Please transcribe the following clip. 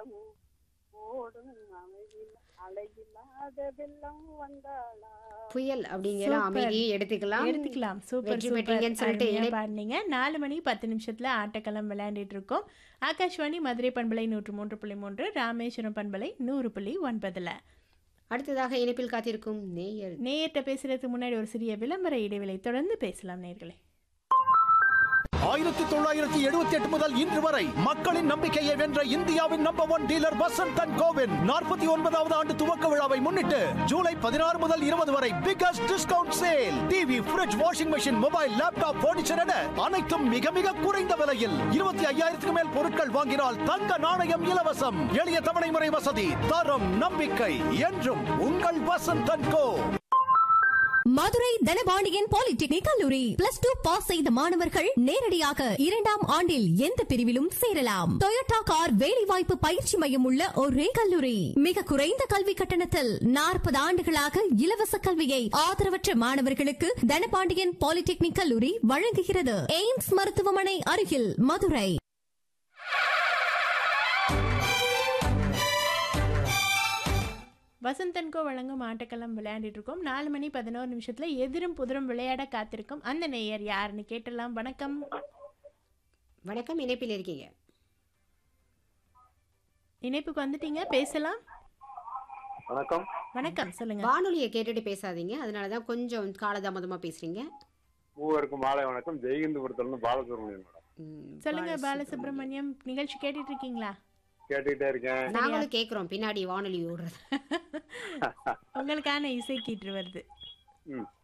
வெள்ளமும் ஓடும் அமைதியில் அலையில்லாத வெள்ளம் வந்தாளா புயல் அப்படிங்கிற சூப்பர். அமைதியை எடுத்துக்கலாம் எடுத்துக்கலாம் சூப்பர் வெற்றி சூப்பர் பெற்றீங்கன்னு சொல்லிட்டு அருமையா இணை- பாடுனீங்க நாலு மணி பத்து நிமிஷத்துல ஆட்டக்களம் விளையாண்டுட்டு இருக்கோம் ஆகாஷ்வாணி மதுரை பண்பலை நூற்று மூன்று புள்ளி மூன்று ராமேஸ்வரம் பண்பலை நூறு புள்ளி ஒன்பதுல அடுத்ததாக இணைப்பில் காத்திருக்கும் நேயர் நேயர்கிட்ட பேசுறதுக்கு முன்னாடி ஒரு சிறிய விளம்பர இடைவேளை தொடர்ந்து பேசலாம் நேர்களே ஆயிரத்தி தொள்ளாயிரத்தி எழுபத்தி எட்டு முதல் இன்று வரை மக்களின் நம்பிக்கையை வென்ற இந்தியாவின் number one dealer Vasanth and கோவின் நாற்பத்தி ஒன்பதாவது ஆண்டு துவக்க விழாவை முன்னிட்டு ஜூலை பதினாறு முதல் இருபது வரை biggest discount sale TV fridge washing machine mobile laptop furniture என அனைத்தும் மிக மிக குறைந்த விலையில் இருபத்தி ஐயாயிரத்துக்கு மேல் பொருட்கள் வாங்கினால் தங்க நாணயம் இலவசம் எளிய தவணை முறை வசதி தரம் நம்பிக்கை என்றும் உங்கள் Vasanth and co Madurai Dhanapandian polytechnic கல்லூரி பிளஸ் டூ பாஸ் செய்த மாணவர்கள் நேரடியாக இரண்டாம் ஆண்டில் எந்த பிரிவிலும் சேரலாம் டொயோட்டா கார் வேலைவாய்ப்பு பயிற்சி மையம் உள்ள ஒரே கல்லூரி மிக குறைந்த கல்வி கட்டணத்தில் நாற்பது ஆண்டுகளாக இலவச கல்வியை ஆதரவற்ற மாணவர்களுக்கு தனபாண்டியன் பாலிடெக்னிக் கல்லூரி வழங்குகிறது எய்ம்ஸ் மருத்துவமனை அருகில் மதுரை வசந்தன்கோ வழங்கும் ஆட்டக்களம் விளையாண்டுட்டு இருக்கோம் நாலு மணி பதினோரு நிமிஷத்துல எதிரும் புதிரும் விளையாட காத்திருக்கும் அந்த நேயர் யாருன்னு கேட்டலாம் வணக்கம் வணக்கம் இணைப்பில் இருக்கீங்க இணைப்புக்கு வந்துட்டீங்க பேசலாம் வணக்கம் வணக்கம் சொல்லுங்க வானொலியை கேட்டுட்டு பேசாதீங்க அதனாலதான் கொஞ்சம் காலதாமதமா பேசுறீங்க மூவருக்கும் மாலை வணக்கம் ஜெயகிந்தபுரத்துல பாலசுப்ரமணியன் மேடம் ம், சொல்லுங்க பாலசுப்ரமணியம். பாலசுப்ரமணியம் நிகழ்ச்சி கேட்டுட்டு இருக்கீங்களா கேட்டுக்கிட்டே இருக்கேன் நாங்களும் கேக்குறோம் பின்னாடி வானொலி ஓடுறது உங்களுக்கான இசை கீற்று வருது ம்